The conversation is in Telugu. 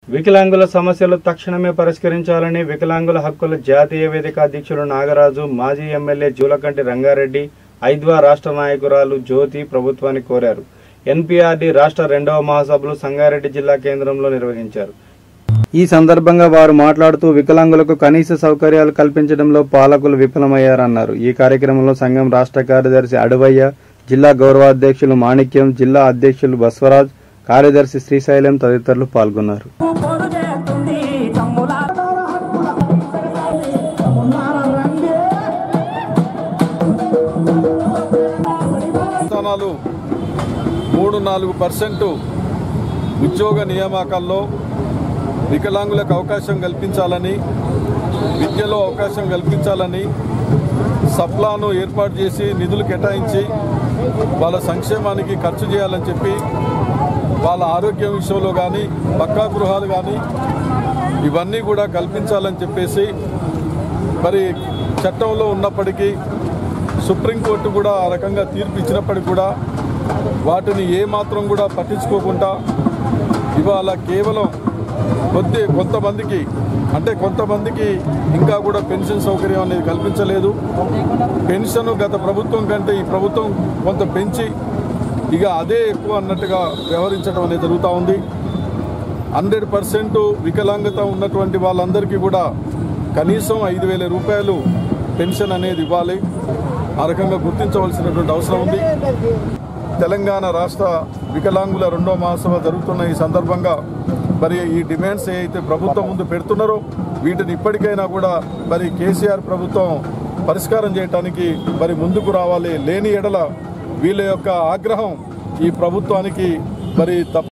వికలాంగుల సమస్యలు తక్షణమే పరిష్కరించాలని వికలాంగుల హక్కుల జాతీయ వేదిక అధ్యక్షులు నాగరాజు మాజీ ఎమ్మెల్యే జూలకంటి రంగారెడ్డి ఐద్వా రాష్ట్ర నాయకురాలు జ్యోతి ప్రభుత్వాన్ని కోరారు ఎన్పీఆర్డీ రాష్ట్ర రెండవ మహాసభలు సంగారెడ్డి జిల్లా కేంద్రంలో నిర్వహించారు ఈ సందర్భంగా వారు మాట్లాడుతూ వికలాంగులకు కనీస సౌకర్యాలు కల్పించడంలో పాలకులు విఫలమయ్యారన్నారు ఈ కార్యక్రమంలో సంఘం రాష్ట్ర కార్యదర్శి అడవయ్య జిల్లా గౌరవాధ్యక్షులు మాణిక్యం జిల్లా అధ్యక్షులు బస్వరాజ్ కార్యదర్శి శ్రీశైలం తదితరులు పాల్గొన్నారు పొడు చేస్తుంది తమ్ములా స్థానాలు మూడు నాలుగు పర్సెంట్ ఉద్యోగ నియామకాల్లో వికలాంగులకు అవకాశం కల్పించాలని విద్యలో అవకాశం కల్పించాలని సప్లాను ఏర్పాటు చేసి నిధులు కేటాయించి వాళ్ళ సంక్షేమానికి ఖర్చు చేయాలని చెప్పి వాళ్ళ ఆరోగ్యం విషయంలో కానీ పక్కా గృహాలు కానీ ఇవన్నీ కూడా కల్పించాలని చెప్పేసి మరి చట్టంలో ఉన్నప్పటికీ సుప్రీంకోర్టు కూడా ఆ రకంగా తీర్పు ఇచ్చినప్పటికీ కూడా వాటిని ఏమాత్రం కూడా పట్టించుకోకుండా ఇవాళ కేవలం కొద్ది కొంతమందికి అంటే కొంతమందికి ఇంకా కూడా పెన్షన్ సౌకర్యం అనేది కల్పించలేదు పెన్షన్ గత ప్రభుత్వం కంటే ఈ ప్రభుత్వం కొంత పెంచి ఇక అదే ఎక్కువ అన్నట్టుగా వ్యవహరించడం అనేది జరుగుతూ ఉంది హండ్రెడ్ పర్సెంట్ వికలాంగత ఉన్నటువంటి వాళ్ళందరికీ కూడా కనీసం ఐదు వేల రూపాయలు పెన్షన్ అనేది ఇవ్వాలి ఆ రకంగా గుర్తించవలసినటువంటి అవసరం ఉంది తెలంగాణ రాష్ట్ర వికలాంగుల రెండో మహాసభ జరుగుతున్న ఈ సందర్భంగా మరి ఈ డిమాండ్స్ ఏవైతే ప్రభుత్వం ముందు పెడుతున్నారో వీటిని ఇప్పటికైనా కూడా మరి కేసీఆర్ ప్రభుత్వం పరిష్కారం చేయడానికి మరి ముందుకు రావాలి లేని ఎడల వీళ్ళ యొక్క ఆగ్రహం ఈ ప్రభుత్వానికి మరి తప్ప